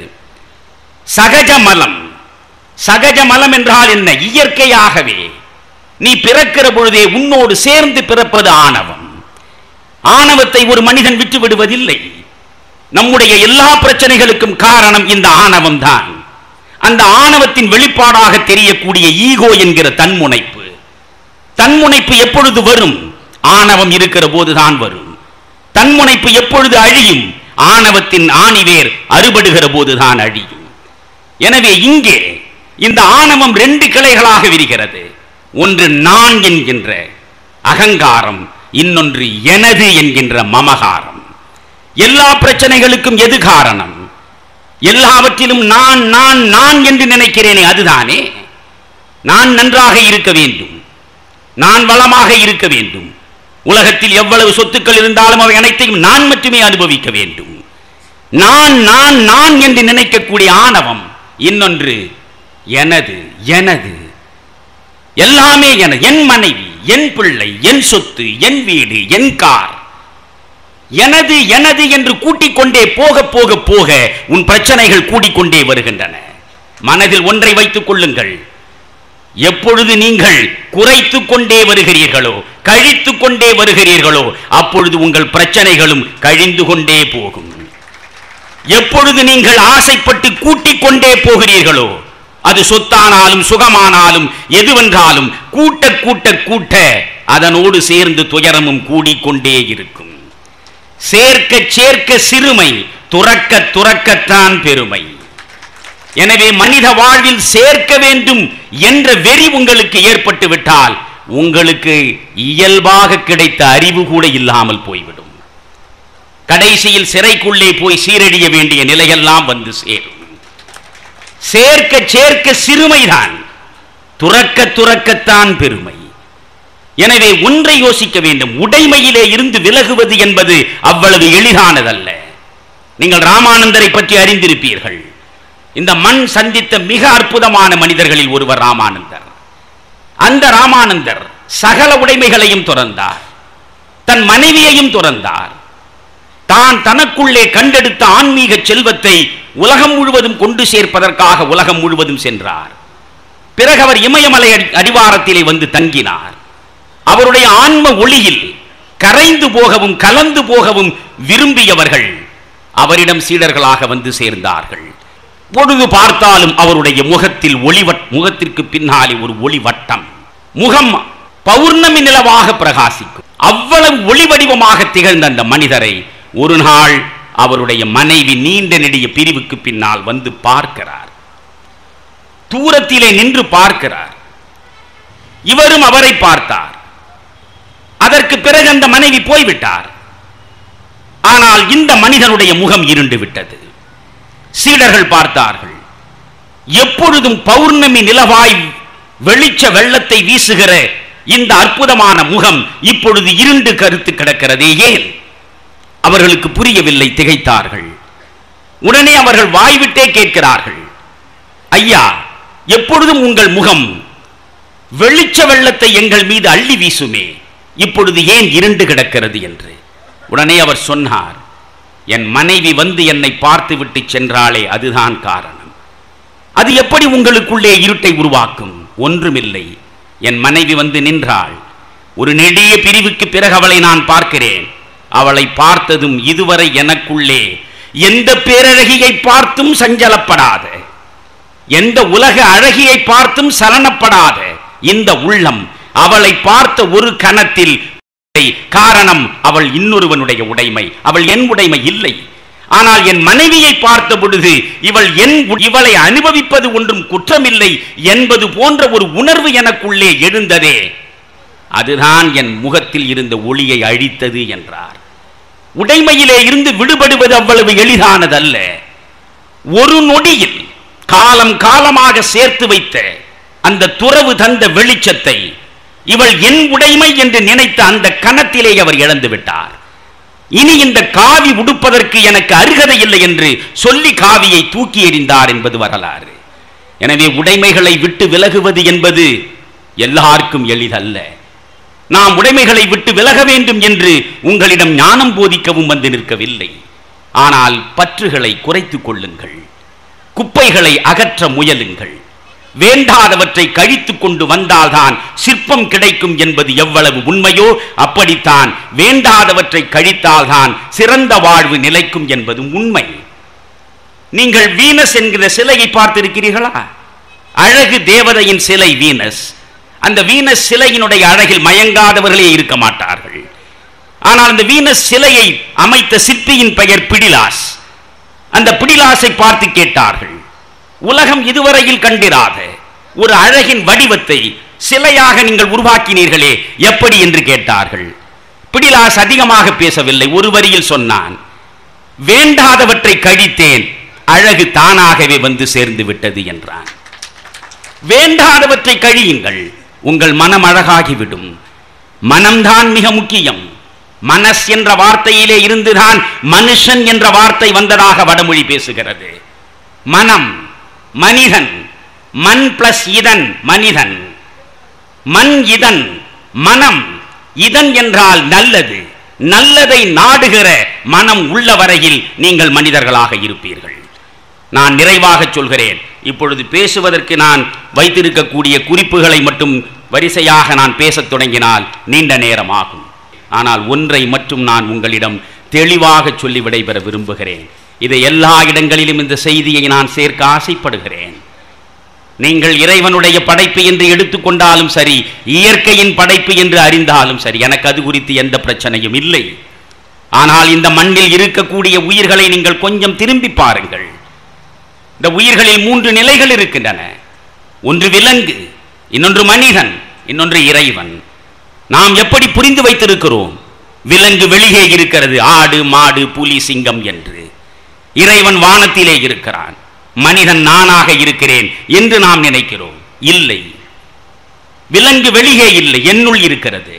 சகஜமலம் சகஜமலம் என்றால் என்ன இயற்கையாகவே நீ பிறக்கிற பொழுதே உன்னோடு சேர்ந்து பிறப்பது ஆணவம் ஆணவத்தை ஒரு மனிதன் விட்டு விடுவதில்லை நம்முடைய எல்லா பிரச்சனைகளுக்கும் காரணம் இந்த ஆணவம் தான் அந்த ஆணவத்தின் வெளிப்பாடாக தெரியக்கூடிய ஈகோ என்கிற தன்முனைப்பு தன்முனைப்பு எப்பொழுது வரும் ஆணவம் இருக்கிற போதுதான் வரும் தன்முனைப்பு எப்பொழுது அழியும் ஆணவத்தின் ஆணிவேர் அறுபடுகிற போதுதான் அழியும் எனவே இங்கே இந்த ஆணவம் ரெண்டு கிளைகளாக விரிகிறது ஒன்று நான் என்கின்ற அகங்காரம் இன்னொன்று எனது என்கின்ற மமகாரம் எல்லா பிரச்சனைகளுக்கும் எது காரணம் எல்லாவற்றிலும் நான் நான் நான் என்று நினைக்கிறேனே அதுதானே நான் நன்றாக இருக்க வேண்டும் நான் வளமாக இருக்க வேண்டும் உலகத்தில் எவ்வளவு சொத்துக்கள் இருந்தாலும் அவை அனைத்தையும் நான் மட்டுமே அனுபவிக்க வேண்டும் நான் நான் நான் என்று நினைக்கக்கூடிய ஆணவம் இன்னொன்று எனது எனது எல்லாமே என என் மனைவி என் பிள்ளை என் சொத்து என் வீடு என் கார் எனது எனது என்று கூட்டிக் கொண்டே போக போக போக உன் பிரச்சனைகள் கூடிக்கொண்டே வருகின்றன மனதில் ஒன்றை வைத்துக் கொள்ளுங்கள் எப்பொழுது நீங்கள் குறைத்துக் கொண்டே வருகிறீர்களோ கழித்துக் கொண்டே வருகிறீர்களோ அப்பொழுது உங்கள் பிரச்சனைகளும் கழிந்து கொண்டே போகும் எப்பொழுது நீங்கள் ஆசைப்பட்டு கூட்டிக் கொண்டே போகிறீர்களோ அது சொத்தானாலும் சுகமானாலும் எதுவென்றாலும் கூட்ட கூட்ட கூட்ட அதனோடு சேர்ந்து துயரமும் கூடிக்கொண்டே இருக்கும் சேர்க்க சேர்க்க சிறுமை துறக்க துறக்கத்தான் பெருமை எனவே மனித வாழ்வில் சேர்க்க வேண்டும் என்ற வெறி உங்களுக்கு ஏற்பட்டு விட்டால் உங்களுக்கு இயல்பாக கிடைத்த அறிவு கூட இல்லாமல் போய்விடும் கடைசியில் சிறைக்குள்ளே போய் சீரழிய வேண்டிய நிலையெல்லாம் வந்து சேரும் சேர்க்க சேர்க்க சிறுமைதான் துறக்க துறக்கத்தான் பெருமை எனவே ஒன்றை யோசிக்க வேண்டும் உடைமையிலே இருந்து விலகுவது என்பது அவ்வளவு எளிதானதல்ல நீங்கள் ராமானந்தரை பற்றி அறிந்திருப்பீர்கள் இந்த மண் சந்தித்த மிக அற்புதமான மனிதர்களில் ஒருவர் ராமானந்தர் அந்த ராமானந்தர் சகல உடைமைகளையும் துறந்தார் தன் மனைவியையும் துறந்தார் தான் தனக்குள்ளே கண்டெடுத்த ஆன்மீக செல்வத்தை உலகம் முழுவதும் கொண்டு சேர்ப்பதற்காக உலகம் முழுவதும் சென்றார் பிறகு அவர் இமயமலை அடி- அடிவாரத்திலே வந்து தங்கினார் அவருடைய ஆன்ம ஒளியில் கரைந்து போகவும் கலந்து போகவும் விரும்பியவர்கள் அவரிடம் சீடர்களாக வந்து சேர்ந்தார்கள் பொழுது பார்த்தாலும் அவருடைய முகத்தில் ஒளிவட் முகத்திற்கு பின்னாலே ஒரு ஒளி வட்டம் முகம் பௌர்ணமி நிலவாக பிரகாசிக்கும் அவ்வளவு ஒளி வடிவமாக திகழ்ந்த அந்த மனிதரை ஒரு நாள் அவருடைய மனைவி நீண்ட நெடிய பிரிவுக்கு பின்னால் வந்து பார்க்கிறார் தூரத்திலே நின்று பார்க்கிறார் இவரும் அவரை பார்த்தார் அதற்கு பிறகு அந்த மனைவி போய்விட்டார் ஆனால் இந்த மனிதனுடைய முகம் இருண்டு விட்டது சீடர்கள் பார்த்தார்கள் எப்பொழுதும் பௌர்ணமி நிலவாய் வெளிச்ச வெள்ளத்தை வீசுகிற இந்த அற்புதமான முகம் இப்பொழுது இருண்டு கருத்து கிடக்கிறதே ஏன் அவர்களுக்கு புரியவில்லை திகைத்தார்கள் உடனே அவர்கள் வாய்விட்டே கேட்கிறார்கள் ஐயா எப்பொழுதும் உங்கள் முகம் வெளிச்ச வெள்ளத்தை எங்கள் மீது அள்ளி வீசுமே இப்பொழுது ஏன் இருண்டு கிடக்கிறது என்று உடனே அவர் சொன்னார் என் மனைவி வந்து என்னை பார்த்துவிட்டு சென்றாளே அதுதான் காரணம் அது எப்படி உங்களுக்குள்ளே இருட்டை உருவாக்கும் ஒன்றுமில்லை என் மனைவி வந்து நின்றாள் ஒரு நெடிய பிரிவுக்கு பிறகு அவளை நான் பார்க்கிறேன் அவளை பார்த்ததும் இதுவரை எனக்குள்ளே எந்த பேரழகியை பார்த்தும் சஞ்சலப்படாத எந்த உலக அழகியை பார்த்தும் சலனப்படாத இந்த உள்ளம் அவளை பார்த்த ஒரு கணத்தில் காரணம் அவள் இன்னொருவனுடைய உடைமை அவள் என் உடைமை இல்லை ஆனால் என் மனைவியை பார்த்த பொழுது இவள் என் உ- இவளை அனுபவிப்பது ஒன்றும் குற்றமில்லை என்பது போன்ற ஒரு உணர்வு எனக்குள்ளே எழுந்ததே அதுதான் என் முகத்தில் இருந்த ஒளியை அழித்தது என்றார் உடைமையிலே இருந்து விடுபடுவது அவ்வளவு எளிதானதல்ல ஒரு நொடியில் காலம் காலமாக சேர்த்து வைத்த அந்த துறவு தந்த வெளிச்சத்தை இவள் என் உடைமை என்று நினைத்த அந்த கணத்திலே அவர் இழந்து விட்டார் இனி இந்த காவி உடுப்பதற்கு எனக்கு அருகதை இல்லை என்று சொல்லி காவியை தூக்கி எறிந்தார் என்பது வரலாறு எனவே உடைமைகளை விட்டு விலகுவது என்பது எல்லாருக்கும் எளிதல்ல நாம் உடைமைகளை விட்டு விலக வேண்டும் என்று உங்களிடம் ஞானம் போதிக்கவும் வந்து நிற்கவில்லை ஆனால் பற்றுகளை குறைத்துக் கொள்ளுங்கள் குப்பைகளை அகற்ற முயலுங்கள் வேண்டாதவற்றை கழித்துக் கொண்டு வந்தால்தான் சிற்பம் கிடைக்கும் என்பது எவ்வளவு உண்மையோ அப்படித்தான் வேண்டாதவற்றை கழித்தால்தான் சிறந்த வாழ்வு நிலைக்கும் என்பதும் உண்மை நீங்கள் வீனஸ் என்கிற சிலையை பார்த்திருக்கிறீர்களா அழகு தேவதையின் சிலை வீனஸ் அந்த வீனஸ் சிலையினுடைய அழகில் மயங்காதவர்களே இருக்க மாட்டார்கள் ஆனால் அந்த வீனஸ் சிலையை அமைத்த சிற்பியின் பெயர் பிடிலாஸ் அந்த பிடிலாசை பார்த்து கேட்டார்கள் உலகம் இதுவரையில் கண்டிராத ஒரு அழகின் வடிவத்தை சிலையாக நீங்கள் உருவாக்கினீர்களே எப்படி என்று கேட்டார்கள் பிடிலாஸ் அதிகமாக பேசவில்லை ஒரு வரியில் சொன்னான் வேண்டாதவற்றை கழித்தேன் அழகு தானாகவே வந்து சேர்ந்து விட்டது என்றான் வேண்டாதவற்றை கழியுங்கள் உங்கள் மனம் அழகாகிவிடும் மனம்தான் மிக முக்கியம் மனஸ் என்ற வார்த்தையிலே இருந்துதான் மனுஷன் என்ற வார்த்தை வந்ததாக வடமொழி பேசுகிறது மனம் மனிதன் மண் பிளஸ் இதன் மனிதன் மண் இதன் மனம் இதன் என்றால் நல்லது நல்லதை நாடுகிற மனம் உள்ள வரையில் நீங்கள் மனிதர்களாக இருப்பீர்கள் நான் நிறைவாக சொல்கிறேன் இப்பொழுது பேசுவதற்கு நான் வைத்திருக்கக்கூடிய குறிப்புகளை மட்டும் வரிசையாக நான் பேசத் தொடங்கினால் நீண்ட நேரம் ஆகும் ஆனால் ஒன்றை மட்டும் நான் உங்களிடம் தெளிவாக சொல்லி விடைபெற விரும்புகிறேன் இதை எல்லா இடங்களிலும் இந்த செய்தியை நான் சேர்க்க ஆசைப்படுகிறேன் நீங்கள் இறைவனுடைய படைப்பு என்று எடுத்துக்கொண்டாலும் சரி இயற்கையின் படைப்பு என்று அறிந்தாலும் சரி எனக்கு அது குறித்து எந்த பிரச்சனையும் இல்லை ஆனால் இந்த மண்ணில் இருக்கக்கூடிய உயிர்களை நீங்கள் கொஞ்சம் திரும்பி பாருங்கள் இந்த உயிர்களில் மூன்று நிலைகள் இருக்கின்றன ஒன்று விலங்கு இன்னொன்று மனிதன் இன்னொன்று இறைவன் நாம் எப்படி புரிந்து வைத்திருக்கிறோம் விலங்கு வெளியே இருக்கிறது ஆடு மாடு புலி சிங்கம் என்று இறைவன் வானத்திலே இருக்கிறான் மனிதன் நானாக இருக்கிறேன் என்று நாம் நினைக்கிறோம் இல்லை விலங்கு வெளியே இல்லை என்னுள் இருக்கிறது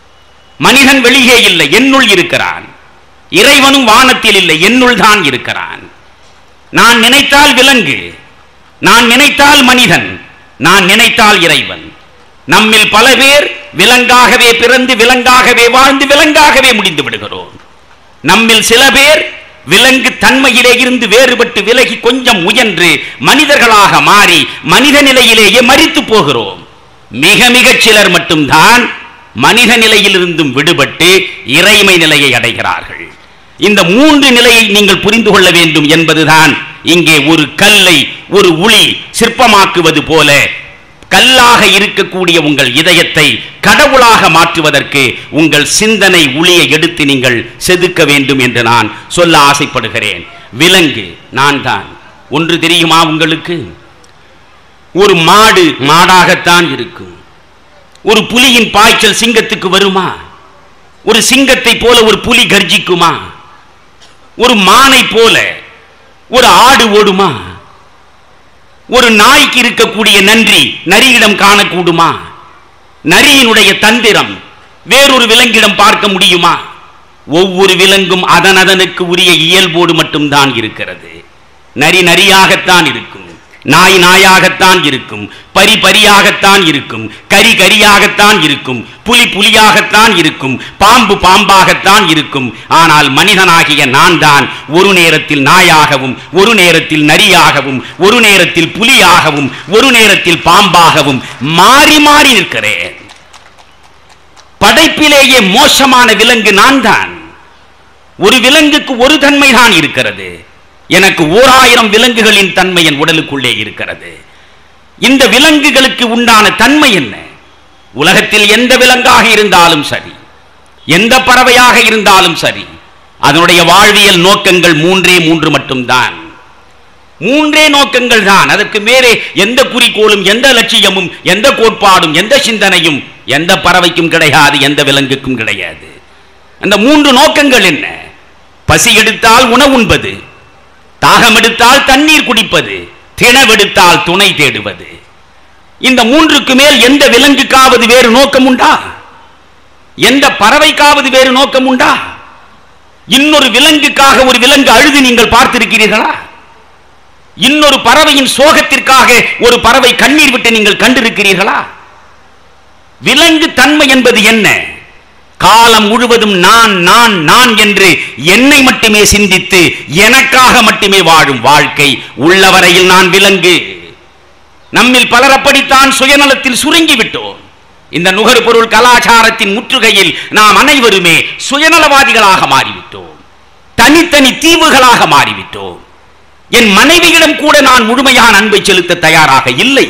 மனிதன் வெளியே இல்லை என்னுள் இருக்கிறான் இறைவனும் வானத்தில் இல்லை என்னுள் தான் இருக்கிறான் நான் நினைத்தால் விலங்கு நான் நினைத்தால் மனிதன் நான் நினைத்தால் இறைவன் நம்மில் பல பேர் விலங்காகவே பிறந்து விலங்காகவே வாழ்ந்து விலங்காகவே முடிந்து விடுகிறோம் நம்மில் சில பேர் விலங்கு தன்மையிலே இருந்து வேறுபட்டு விலகி கொஞ்சம் முயன்று மனிதர்களாக மாறி மனித நிலையிலேயே மரித்து போகிறோம் மிக மிகச் சிலர் மட்டும்தான் மனித நிலையிலிருந்தும் விடுபட்டு இறைமை நிலையை அடைகிறார்கள் இந்த மூன்று நிலையை நீங்கள் புரிந்து கொள்ள வேண்டும் என்பதுதான் இங்கே ஒரு கல்லை ஒரு உளி சிற்பமாக்குவது போல கல்லாக இருக்கக்கூடிய உங்கள் இதயத்தை கடவுளாக மாற்றுவதற்கு உங்கள் சிந்தனை ஒளியை எடுத்து நீங்கள் செதுக்க வேண்டும் என்று நான் சொல்ல ஆசைப்படுகிறேன் விலங்கு நான் தான் ஒன்று தெரியுமா உங்களுக்கு ஒரு மாடு மாடாகத்தான் இருக்கும் ஒரு புலியின் பாய்ச்சல் சிங்கத்துக்கு வருமா ஒரு சிங்கத்தை போல ஒரு புலி கர்ஜிக்குமா ஒரு மானை போல ஒரு ஆடு ஓடுமா ஒரு நாய்க்கு இருக்கக்கூடிய நன்றி நரியிடம் காணக்கூடுமா நரியினுடைய தந்திரம் வேறொரு விலங்கிடம் பார்க்க முடியுமா ஒவ்வொரு விலங்கும் அதன் அதனுக்கு உரிய இயல்போடு மட்டும்தான் இருக்கிறது நரி நரியாகத்தான் இருக்கும் நாய் நாயாகத்தான் இருக்கும் பரி பரியாகத்தான் இருக்கும் கரி கரியாகத்தான் இருக்கும் புலி புலியாகத்தான் இருக்கும் பாம்பு பாம்பாகத்தான் இருக்கும் ஆனால் மனிதனாகிய நான் தான் ஒரு நேரத்தில் நாயாகவும் ஒரு நேரத்தில் நரியாகவும் ஒரு நேரத்தில் புலியாகவும் ஒரு நேரத்தில் பாம்பாகவும் மாறி மாறி நிற்கிறேன் படைப்பிலேயே மோசமான விலங்கு நான் தான் ஒரு விலங்குக்கு ஒரு தன்மை தான் இருக்கிறது எனக்கு ஓர் ஆயிரம் விலங்குகளின் தன்மை என் உடலுக்குள்ளே இருக்கிறது இந்த விலங்குகளுக்கு உண்டான தன்மை என்ன உலகத்தில் எந்த விலங்காக இருந்தாலும் சரி எந்த பறவையாக இருந்தாலும் சரி அதனுடைய வாழ்வியல் நோக்கங்கள் மூன்றே மூன்று மட்டும்தான் மூன்றே நோக்கங்கள் தான் அதற்கு மேலே எந்த குறிக்கோளும் எந்த லட்சியமும் எந்த கோட்பாடும் எந்த சிந்தனையும் எந்த பறவைக்கும் கிடையாது எந்த விலங்குக்கும் கிடையாது அந்த மூன்று நோக்கங்கள் என்ன பசி எடுத்தால் உணவுண்பது தாகம் எடுத்தால் தண்ணீர் குடிப்பது திணவெடுத்தால் துணை தேடுவது இந்த மூன்றுக்கு மேல் எந்த விலங்குக்காவது வேறு நோக்கம் உண்டா எந்த பறவைக்காவது வேறு நோக்கம் உண்டா இன்னொரு விலங்குக்காக ஒரு விலங்கு அழுது நீங்கள் பார்த்திருக்கிறீர்களா இன்னொரு பறவையின் சோகத்திற்காக ஒரு பறவை கண்ணீர் விட்டு நீங்கள் கண்டிருக்கிறீர்களா விலங்கு தன்மை என்பது என்ன காலம் முழுவதும் நான் நான் நான் என்று என்னை மட்டுமே சிந்தித்து எனக்காக மட்டுமே வாழும் வாழ்க்கை உள்ளவரையில் நான் விலங்கு நம்மில் பலர் அப்படித்தான் சுயநலத்தில் சுருங்கி விட்டோம் இந்த நுகர்பொருள் கலாச்சாரத்தின் முற்றுகையில் நாம் அனைவருமே சுயநலவாதிகளாக மாறிவிட்டோம் தனித்தனி தீவுகளாக மாறிவிட்டோம் என் மனைவியிடம் கூட நான் முழுமையான அன்பை செலுத்த தயாராக இல்லை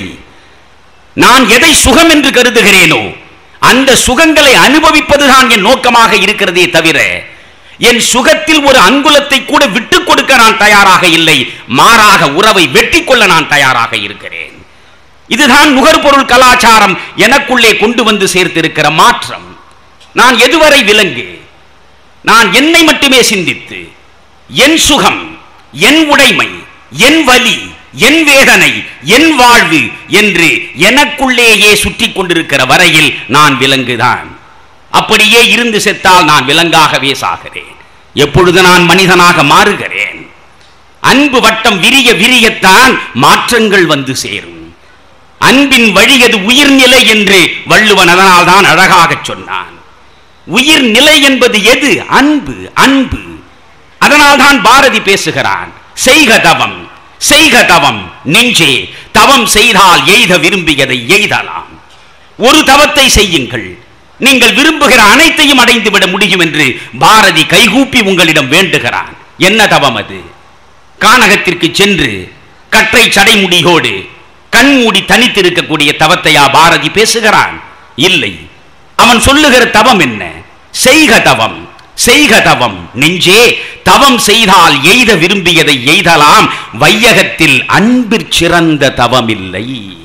நான் எதை சுகம் என்று கருதுகிறேனோ அந்த சுகங்களை அனுபவிப்பதுதான் என் நோக்கமாக இருக்கிறதே தவிர என் சுகத்தில் ஒரு அங்குலத்தை கூட விட்டுக் கொடுக்க நான் தயாராக இல்லை மாறாக உறவை வெட்டி கொள்ள நான் தயாராக இருக்கிறேன் இதுதான் நுகர்பொருள் கலாச்சாரம் எனக்குள்ளே கொண்டு வந்து சேர்த்திருக்கிற மாற்றம் நான் எதுவரை விலங்கு நான் என்னை மட்டுமே சிந்தித்து என் சுகம் என் உடைமை என் வலி என் வேதனை என் வாழ்வு என்று எனக்குள்ளேயே சுற்றி கொண்டிருக்கிற வரையில் நான் விலங்குதான் அப்படியே இருந்து செத்தால் நான் விலங்காகவே சாகிறேன் எப்பொழுது நான் மனிதனாக மாறுகிறேன் அன்பு வட்டம் விரிய விரியத்தான் மாற்றங்கள் வந்து சேரும் அன்பின் வழியது உயிர்நிலை என்று வள்ளுவன் அதனால் தான் அழகாக சொன்னான் உயிர்நிலை என்பது எது அன்பு அன்பு அதனால் தான் பாரதி பேசுகிறான் செய்க தவம் செய்க தவம் நெஞ்சே தவம் செய்தால் எய்த விரும்பியதை எய்தலாம் ஒரு தவத்தை செய்யுங்கள் நீங்கள் விரும்புகிற அனைத்தையும் அடைந்து விட முடியும் என்று பாரதி கைகூப்பி உங்களிடம் வேண்டுகிறான் என்ன தவம் அது கானகத்திற்கு சென்று கற்றை சடைமுடியோடு கண்மூடி தனித்திருக்கக்கூடிய தவத்தையா பாரதி பேசுகிறான் இல்லை அவன் சொல்லுகிற தவம் என்ன செய்க தவம் செய்க தவம் நெஞ்சே தவம் செய்தால் எய்த விரும்பியதை எய்தலாம் வையகத்தில் அன்பிற் சிறந்த தவம் இல்லை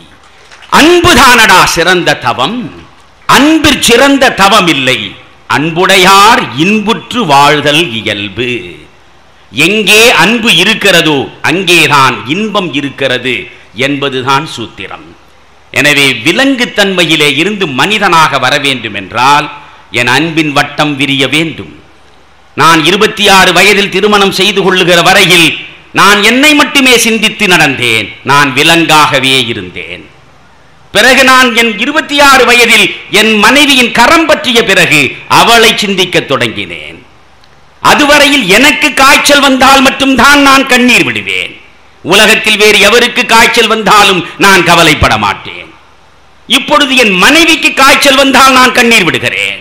அன்புதானடா சிறந்த தவம் அன்பிற் சிறந்த தவம் இல்லை அன்புடையார் இன்புற்று வாழ்தல் இயல்பு எங்கே அன்பு இருக்கிறதோ அங்கேதான் இன்பம் இருக்கிறது என்பதுதான் சூத்திரம் எனவே விலங்குத்தன்மையிலே இருந்து மனிதனாக வர வேண்டும் என்றால் என் அன்பின் வட்டம் விரிய வேண்டும் நான் இருபத்தி ஆறு வயதில் திருமணம் செய்து கொள்ளுகிற வரையில் நான் என்னை மட்டுமே சிந்தித்து நடந்தேன் நான் விலங்காகவே இருந்தேன் பிறகு நான் என் இருபத்தி ஆறு வயதில் என் மனைவியின் கரம் பற்றிய பிறகு அவளை சிந்திக்கத் தொடங்கினேன் அதுவரையில் எனக்கு காய்ச்சல் வந்தால் மட்டும்தான் நான் கண்ணீர் விடுவேன் உலகத்தில் வேறு எவருக்கு காய்ச்சல் வந்தாலும் நான் கவலைப்பட மாட்டேன் இப்பொழுது என் மனைவிக்கு காய்ச்சல் வந்தால் நான் கண்ணீர் விடுகிறேன்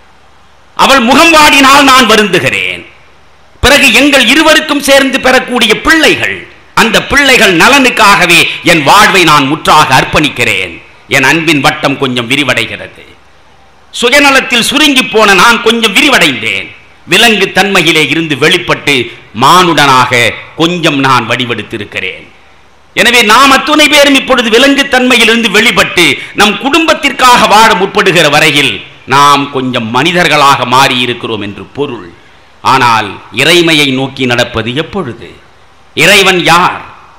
அவள் முகம் வாடினால் நான் வருந்துகிறேன் பிறகு எங்கள் இருவருக்கும் சேர்ந்து பெறக்கூடிய பிள்ளைகள் அந்த பிள்ளைகள் நலனுக்காகவே என் வாழ்வை நான் முற்றாக அர்ப்பணிக்கிறேன் என் அன்பின் வட்டம் கொஞ்சம் விரிவடைகிறது சுயநலத்தில் சுருங்கி போன நான் கொஞ்சம் விரிவடைந்தேன் விலங்கு தன்மையிலே இருந்து வெளிப்பட்டு மானுடனாக கொஞ்சம் நான் வடிவெடுத்திருக்கிறேன் எனவே நாம் அத்துணை பேரும் இப்பொழுது விலங்கு தன்மையிலிருந்து வெளிப்பட்டு நம் குடும்பத்திற்காக வாழ முற்படுகிற வரையில் நாம் கொஞ்சம் மனிதர்களாக மாறி இருக்கிறோம் என்று பொருள் ஆனால் இறைமையை நோக்கி நடப்பது எப்பொழுது இறைவன் யார்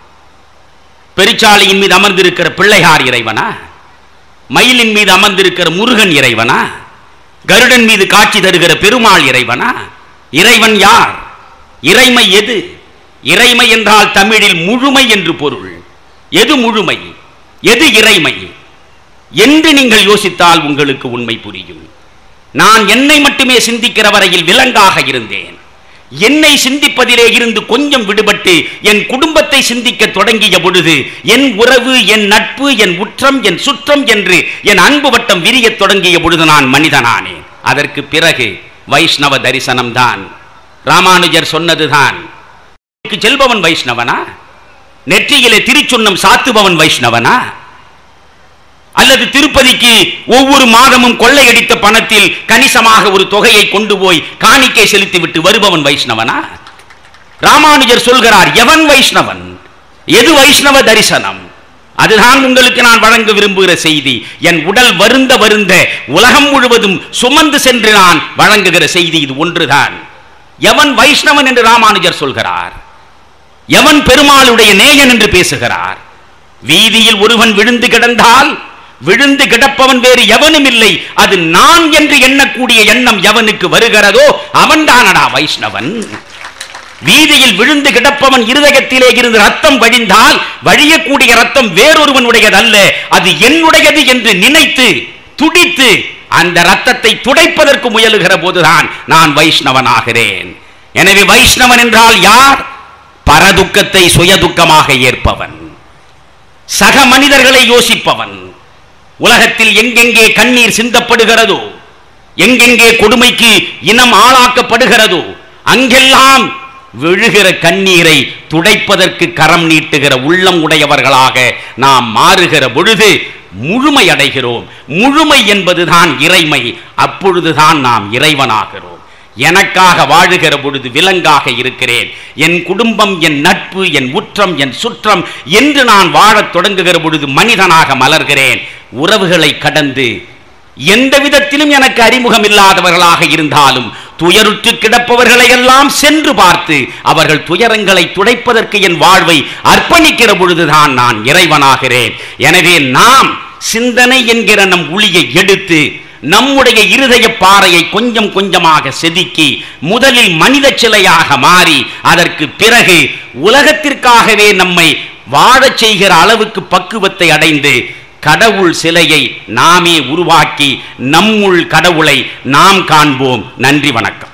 பெருச்சாளியின் மீது அமர்ந்திருக்கிற பிள்ளையார் இறைவனா மயிலின் மீது அமர்ந்திருக்கிற முருகன் இறைவனா கருடன் மீது காட்சி தருகிற பெருமாள் இறைவனா இறைவன் யார் இறைமை எது இறைமை என்றால் தமிழில் முழுமை என்று பொருள் எது முழுமை எது இறைமை என்று நீங்கள் யோசித்தால் உங்களுக்கு உண்மை புரியும் நான் என்னை மட்டுமே சிந்திக்கிற வரையில் விலங்காக இருந்தேன் என்னை சிந்திப்பதிலே இருந்து கொஞ்சம் விடுபட்டு என் குடும்பத்தை சிந்திக்க தொடங்கிய பொழுது என் உறவு என் நட்பு என் உற்றம் என் சுற்றம் என்று என் அன்பு வட்டம் விரியத் தொடங்கிய பொழுது நான் மனிதனானேன் அதற்கு பிறகு வைஷ்ணவ தரிசனம்தான் ராமானுஜர் சொன்னதுதான் செல்பவன் வைஷ்ணவனா நெற்றியிலே திருச்சுன்னம் சாத்துபவன் வைஷ்ணவனா அல்லது திருப்பதிக்கு ஒவ்வொரு மாதமும் கொள்ளையடித்த பணத்தில் கணிசமாக ஒரு தொகையை கொண்டு போய் காணிக்கை செலுத்திவிட்டு வருபவன் வைஷ்ணவனா ராமானுஜர் சொல்கிறார் எவன் வைஷ்ணவன் எது வைஷ்ணவ தரிசனம் அதுதான் உங்களுக்கு நான் வழங்க விரும்புகிற செய்தி என் உடல் வருந்த வருந்த உலகம் முழுவதும் சுமந்து சென்று நான் வழங்குகிற செய்தி இது ஒன்றுதான் எவன் வைஷ்ணவன் என்று ராமானுஜர் சொல்கிறார் எவன் பெருமாளுடைய நேயன் என்று பேசுகிறார் வீதியில் ஒருவன் விழுந்து கிடந்தால் விழுந்து கிடப்பவன் வேறு எவனும் இல்லை அது நான் என்று எண்ணக்கூடிய எண்ணம் எவனுக்கு வருகிறதோ அவன்தானடா வைஷ்ணவன் வீதியில் விழுந்து கிடப்பவன் இருதயத்திலே இருந்து ரத்தம் வழிந்தால் வழியக்கூடிய ரத்தம் வேறொருவனுடையதல்ல அது என்னுடையது என்று நினைத்து துடித்து அந்த ரத்தத்தை துடைப்பதற்கு முயலுகிற போதுதான் நான் வைஷ்ணவன் ஆகிறேன் எனவே வைஷ்ணவன் என்றால் யார் பரதுக்கத்தை சுயதுக்கமாக ஏற்பவன் சக மனிதர்களை யோசிப்பவன் உலகத்தில் எங்கெங்கே கண்ணீர் சிந்தப்படுகிறதோ எங்கெங்கே கொடுமைக்கு இனம் ஆளாக்கப்படுகிறதோ அங்கெல்லாம் விழுகிற கண்ணீரை துடைப்பதற்கு கரம் நீட்டுகிற உள்ளம் உடையவர்களாக நாம் மாறுகிற பொழுது முழுமை அடைகிறோம் முழுமை என்பதுதான் இறைமை அப்பொழுதுதான் நாம் இறைவனாகிறோம் எனக்காக வாழுகிற பொழுது விலங்காக இருக்கிறேன் என் குடும்பம் என் நட்பு என் உற்றம் என் சுற்றம் என்று நான் வாழத் தொடங்குகிற பொழுது மனிதனாக மலர்கிறேன் உறவுகளை கடந்து எந்த விதத்திலும் எனக்கு அறிமுகம் இல்லாதவர்களாக இருந்தாலும் துயருற்று கிடப்பவர்களை எல்லாம் சென்று பார்த்து அவர்கள் துயரங்களை துடைப்பதற்கு என் வாழ்வை அர்ப்பணிக்கிற பொழுதுதான் நான் இறைவனாகிறேன் எனவே நாம் சிந்தனை என்கிற நம் ஒளியை எடுத்து நம்முடைய இருதய பாறையை கொஞ்சம் கொஞ்சமாக செதுக்கி முதலில் மனித சிலையாக மாறி அதற்கு பிறகு உலகத்திற்காகவே நம்மை வாழச் செய்கிற அளவுக்கு பக்குவத்தை அடைந்து கடவுள் சிலையை நாமே உருவாக்கி நம்முள் கடவுளை நாம் காண்போம் நன்றி வணக்கம்